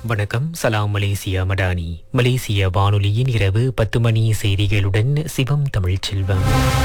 வணக்கம் சலாம் மலேசியா மடானி மலேசிய வானொலியின் இரவு பத்து மணி செய்திகளுடன் சிவம் தமிழ்ச்செல்வம்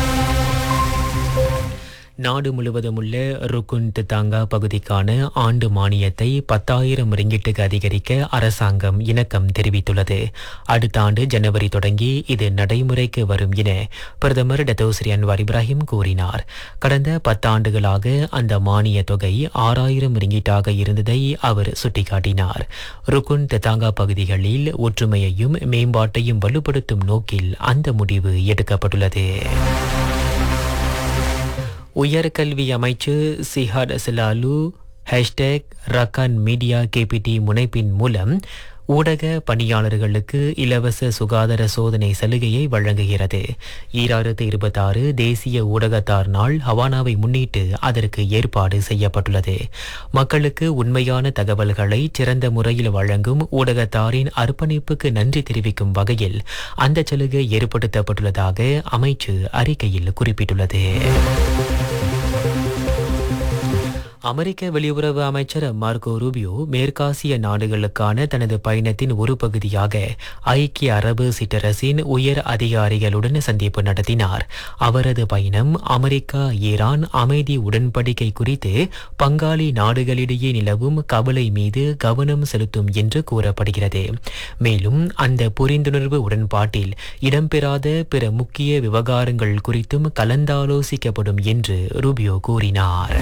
நாடு முழுவதும் உள்ள ருக்குன் தித்தாங்கா பகுதிக்கான ஆண்டு மானியத்தை பத்தாயிரம் ரிங்கிட்டுக்கு அதிகரிக்க அரசாங்கம் இணக்கம் தெரிவித்துள்ளது அடுத்த ஆண்டு ஜனவரி தொடங்கி இது நடைமுறைக்கு வரும் என பிரதமர் டத்தோஸ்ரீ அன்வார் இப்ராஹிம் கூறினார் கடந்த பத்தாண்டுகளாக அந்த மானிய தொகை ஆறாயிரம் ரிங்கிட்டாக இருந்ததை அவர் சுட்டிக்காட்டினார் ருக்குன் தித்தாங்கா பகுதிகளில் ஒற்றுமையையும் மேம்பாட்டையும் வலுப்படுத்தும் நோக்கில் அந்த முடிவு எடுக்கப்பட்டுள்ளது உயர்கல்வி அமைச்சு சிஹாட் சிலாலு ஹேஷ்டேக் ரக்கான் மீடியா கேபிடி முனைப்பின் மூலம் ஊடக பணியாளர்களுக்கு இலவச சுகாதார சோதனை சலுகையை வழங்குகிறது ஈராயிரத்து இருபத்தாறு தேசிய ஊடகத்தார் நாள் ஹவானாவை முன்னிட்டு அதற்கு ஏற்பாடு செய்யப்பட்டுள்ளது மக்களுக்கு உண்மையான தகவல்களை சிறந்த முறையில் வழங்கும் ஊடகத்தாரின் அர்ப்பணிப்புக்கு நன்றி தெரிவிக்கும் வகையில் அந்த சலுகை ஏற்படுத்தப்பட்டுள்ளதாக அமைச்சு அறிக்கையில் குறிப்பிட்டுள்ளது அமெரிக்க வெளியுறவு அமைச்சர் மார்கோ ரூபியோ மேற்காசிய நாடுகளுக்கான தனது பயணத்தின் ஒரு பகுதியாக ஐக்கிய அரபு சிற்றரசின் உயர் அதிகாரிகளுடன் சந்திப்பு நடத்தினார் அவரது பயணம் அமெரிக்கா ஈரான் அமைதி உடன்படிக்கை குறித்து பங்காளி நாடுகளிடையே நிலவும் கவலை மீது கவனம் செலுத்தும் என்று கூறப்படுகிறது மேலும் அந்த புரிந்துணர்வு உடன்பாட்டில் இடம்பெறாத பிற முக்கிய விவகாரங்கள் குறித்தும் கலந்தாலோசிக்கப்படும் என்று ரூபியோ கூறினார்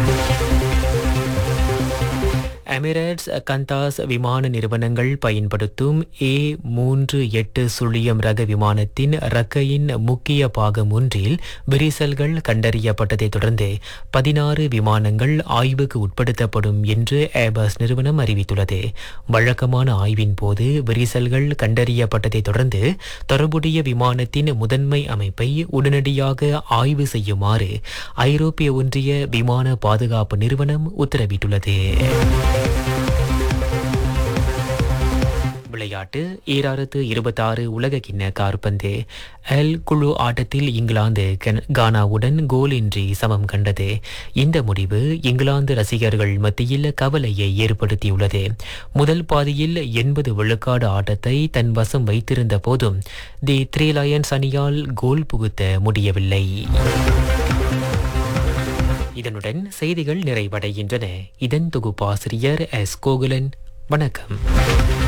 எமிரேட்ஸ் கந்தாஸ் விமான நிறுவனங்கள் பயன்படுத்தும் ஏ மூன்று எட்டு சுழியம் ரக விமானத்தின் ரக்கையின் முக்கிய பாகம் ஒன்றில் விரிசல்கள் கண்டறியப்பட்டதை தொடர்ந்து பதினாறு விமானங்கள் ஆய்வுக்கு உட்படுத்தப்படும் என்று ஏபஸ் நிறுவனம் அறிவித்துள்ளது வழக்கமான ஆய்வின் போது விரிசல்கள் கண்டறியப்பட்டதை தொடர்ந்து தொடர்புடைய விமானத்தின் முதன்மை அமைப்பை உடனடியாக ஆய்வு செய்யுமாறு ஐரோப்பிய ஒன்றிய விமான பாதுகாப்பு நிறுவனம் உத்தரவிட்டுள்ளது விளையாட்டு ஈராயிரத்து இருபத்தாறு உலக கிண்ண கார்பந்து எல் குழு ஆட்டத்தில் இங்கிலாந்து கன- கானாவுடன் கோலின்றி சமம் கண்டது இந்த முடிவு இங்கிலாந்து ரசிகர்கள் மத்தியில் கவலையை ஏற்படுத்தியுள்ளது முதல் பாதியில் எண்பது விழுக்காடு ஆட்டத்தை தன் வசம் வைத்திருந்த போதும் தி த்ரீ லயன்ஸ் அணியால் கோல் புகுத்த முடியவில்லை இதனுடன் செய்திகள் நிறைவடைகின்றன இதன் தொகுப்பாசிரியர் எஸ் கோகுலன் வணக்கம்